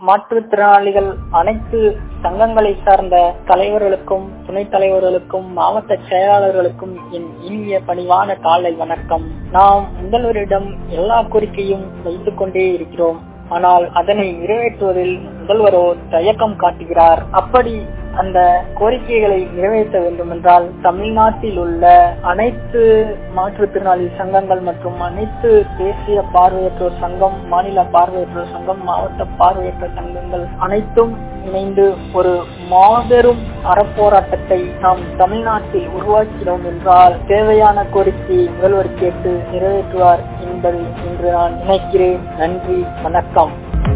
மாற்றுத்திறனாளிகள் அனைத்து சங்கங்களை சார்ந்த தலைவர்களுக்கும் துணைத் தலைவர்களுக்கும் மாவட்ட செயலாளர்களுக்கும் என் இனிய பணிவான காலை வணக்கம் நாம் முதல்வரிடம் எல்லா கோரிக்கையும் வைத்துக் கொண்டே இருக்கிறோம் ஆனால் அதனை நிறைவேற்றுவதில் முதல்வரோ தயக்கம் காட்டுகிறார் அப்படி அந்த கோரிக்கைகளை நிறைவேற்ற வேண்டும் என்றால் தமிழ்நாட்டில் உள்ள அனைத்து மாற்றுத்திறனாளி சங்கங்கள் மற்றும் அனைத்து தேசிய பார்வையற்றோர் சங்கம் மாநில பார்வையற்றோர் சங்கம் மாவட்ட பார்வையற்ற சங்கங்கள் அனைத்தும் இணைந்து ஒரு மாபெரும் அறப்போராட்டத்தை நாம் தமிழ்நாட்டில் உருவாக்கினோம் என்றால் தேவையான கோரிக்கையை முதல்வர் கேட்டு நிறைவேற்றுவார் என்பதை இன்று நான் நினைக்கிறேன் நன்றி வணக்கம்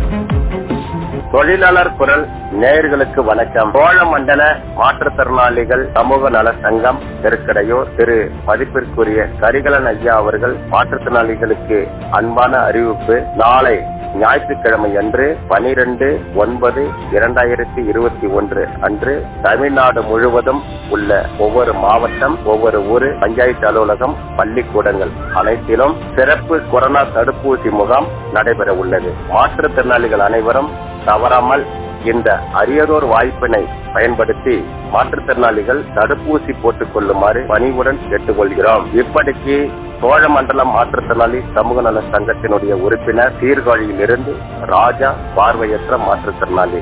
தொழிலாளர் குரல் நேயர்களுக்கு வணக்கம் சோழமண்டல மாற்றுத்திறனாளிகள் சமூக நல சங்கம் திருக்கடையூர் திரு மதிப்பிற்குரிய கரிகலன் ஐயா அவர்கள் மாற்றுத்திறனாளிகளுக்கு அன்பான அறிவிப்பு நாளை ஞாயிற்றுக்கிழமை அன்று பனிரெண்டு ஒன்பது இரண்டாயிரத்தி இருபத்தி ஒன்று அன்று தமிழ்நாடு முழுவதும் உள்ள ஒவ்வொரு மாவட்டம் ஒவ்வொரு ஊர் பஞ்சாயத்து அலுவலகம் பள்ளிக்கூடங்கள் அனைத்திலும் சிறப்பு கொரோனா தடுப்பூசி முகாம் நடைபெற உள்ளது மாற்றுத்திறனாளிகள் அனைவரும் தவறாமல் இந்த அரியதோர் வாய்ப்பினை பயன்படுத்தி மாற்றுத்திறனாளிகள் தடுப்பூசி போட்டுக் கொள்ளுமாறு பணிவுடன் கேட்டுக்கொள்கிறோம் இப்படிக்கு சோழமண்டலம் மாற்றுத்திறனாளி சமூக நல சங்கத்தினுடைய உறுப்பினர் சீர்காழியில் இருந்து ராஜா பார்வையற்ற மாற்றுத்திறனாளி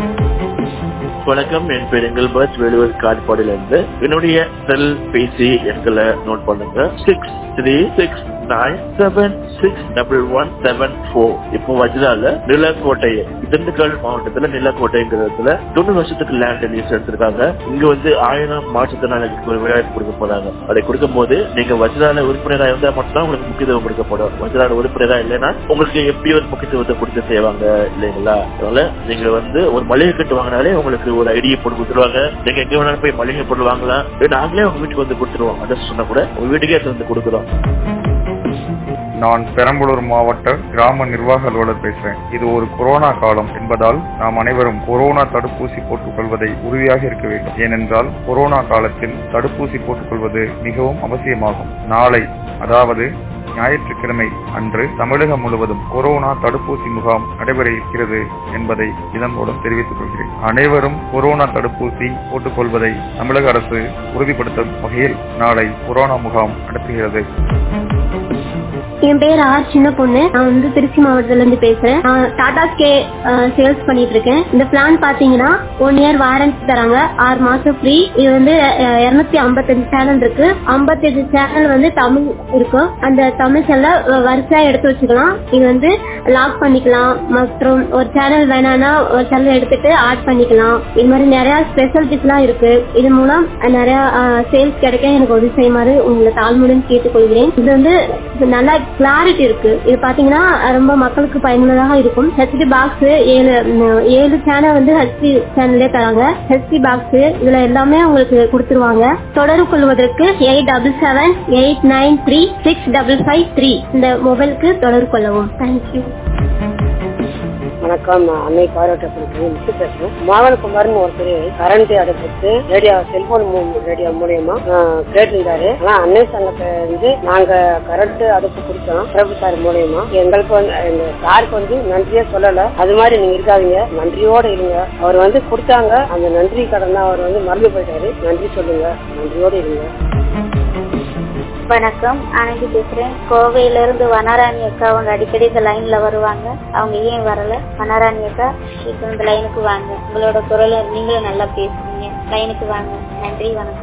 வணக்கம் என் பேர் எங்கல்பர்ட் வேலுவர் காட்பாடியில இருந்து என்னுடைய செல் பேசி எண்களை நோட் பண்ணுங்க six three six nine seven six double one seven four இப்போ வஜ்ரால நிலக்கோட்டை திண்டுக்கல் மாவட்டத்துல நிலக்கோட்டைங்கிறதுல தொண்ணூறு வருஷத்துக்கு லேண்ட் லீஸ் எடுத்திருக்காங்க இங்க வந்து ஆயிரம் மாற்றுத்திறனாளிகளுக்கு ஒரு விளையாட்டு கொடுக்க போறாங்க அதை கொடுக்கும் போது நீங்க வஜ்ரால உறுப்பினராக இருந்தா மட்டும்தான் உங்களுக்கு முக்கியத்துவம் கொடுக்கப்படும் வஜ்ரால உறுப்பினராக இல்லைன்னா உங்களுக்கு எப்படி ஒரு முக்கியத்துவத்தை கொடுத்து செய்வாங்க இல்லைங்களா அதனால நீங்க வந்து ஒரு மளிகை கட்டு வாங்கினாலே உங்களுக்கு ஒரு ஐடியை போட்டு கொடுத்துருவாங்க நீங்க எங்க வேணாலும் போய் மளிகை பொருள் வாங்கலாம் நாங்களே உங்க வீட்டுக்கு வந்து கொடுத்துருவோம் அட்ரஸ் சொன்னா கூட உங்க வீட்டுக்கே எடுத்து வந்து கொடுக்குறோம் நான் பெரம்பலூர் மாவட்ட கிராம நிர்வாக அலுவலர் பேசுறேன் இது ஒரு கொரோனா காலம் என்பதால் நாம் அனைவரும் கொரோனா தடுப்பூசி போட்டுக் கொள்வதை உறுதியாக இருக்க வேண்டும் ஏனென்றால் கொரோனா காலத்தில் தடுப்பூசி போட்டுக் கொள்வது மிகவும் அவசியமாகும் நாளை அதாவது ஞாயிற்றுக்கிழமை அன்று தமிழகம் முழுவதும் கொரோனா தடுப்பூசி முகாம் நடைபெற இருக்கிறது என்பதை இதன் மூலம் தெரிவித்துக் கொள்கிறேன் அனைவரும் கொரோனா தடுப்பூசி போட்டுக் கொள்வதை தமிழக அரசு உறுதிப்படுத்தும் வகையில் நாளை கொரோனா முகாம் நடத்துகிறது என் பேர் ஆர் சின்ன பொண்ணு நான் வந்து திருச்சி மாவட்டத்துல இருந்து பேசுறேன் நான் டாடா ஸ்கே சேல்ஸ் பண்ணிட்டு இருக்கேன் இந்த பிளான் பாத்தீங்கன்னா ஒன் இயர் வாரண்டி தராங்க ஆறு மாசம் ஃப்ரீ இது வந்து இருநூத்தி ஐம்பத்தஞ்சு சேனல் இருக்கு ஐம்பத்தஞ்சு சேனல் வந்து தமிழ் இருக்கும் அந்த தமிழ் சேனல் வரிசையா எடுத்து வச்சுக்கலாம் இது வந்து லாக் பண்ணிக்கலாம் மற்றும் ஒரு சேனல் வேணாம்னா ஒரு சேனல் எடுத்துட்டு ஆட் பண்ணிக்கலாம் இது மாதிரி நிறைய ஸ்பெஷாலிட்டிஸ் எல்லாம் இருக்கு இது மூலம் நிறைய சேல்ஸ் கிடைக்க எனக்கு உதவி செய்யுமாறு உங்களை தாழ்மையுடன் கேட்டுக்கொள்கிறேன் இது வந்து நல்லா கிளாரிட்டி இருக்கு இது பாத்தீங்கன்னா ரொம்ப மக்களுக்கு பயனுள்ளதாக இருக்கும் ஹெச்டி பாக்ஸ் ஏழு ஏழு சேனல் வந்து ஹெச்டி சேனல்லே தராங்க ஹெச்டி பாக்ஸ் இதுல எல்லாமே உங்களுக்கு கொடுத்துருவாங்க தொடர்பு கொள்வதற்கு eight double seven eight nine three six double five three இந்த மொபைலுக்கு தொடர்பு கொள்ளவும் தேங்க்யூ வணக்கம் நான் அன்னை பார்வையற்ற மிஸ் பேசுறேன் மாவன் குமார்னு ஒருத்தர் கரண்ட் அடைப்பிட்டு ரேடியோ செல்போன் ரேடியோ மூலியமா கேட்டிருந்தாரு ஆனா அன்னை சங்கத்தை வந்து நாங்க கரண்ட் அடுப்பு கொடுத்தோம் பிரபு சார் மூலியமா எங்களுக்கு வந்து எங்க சாருக்கு வந்து நன்றியே சொல்லல அது மாதிரி நீங்க இருக்காதீங்க நன்றியோட இருங்க அவர் வந்து கொடுத்தாங்க அந்த நன்றி கடன் அவர் வந்து மறந்து போயிட்டாரு நன்றி சொல்லுங்க நன்றியோட இருங்க வணக்கம் அன்னைக்கு பேசுறேன் கோவையில இருந்து வனராணி அக்கா அவங்க அடிக்கடி இந்த லைன்ல வருவாங்க அவங்க ஏன் வரல வனராணி அக்கா இப்போ இந்த லைனுக்கு வாங்க உங்களோட குரலை நீங்களும் நல்லா பேசுவீங்க லைனுக்கு வாங்க நன்றி வணக்கம்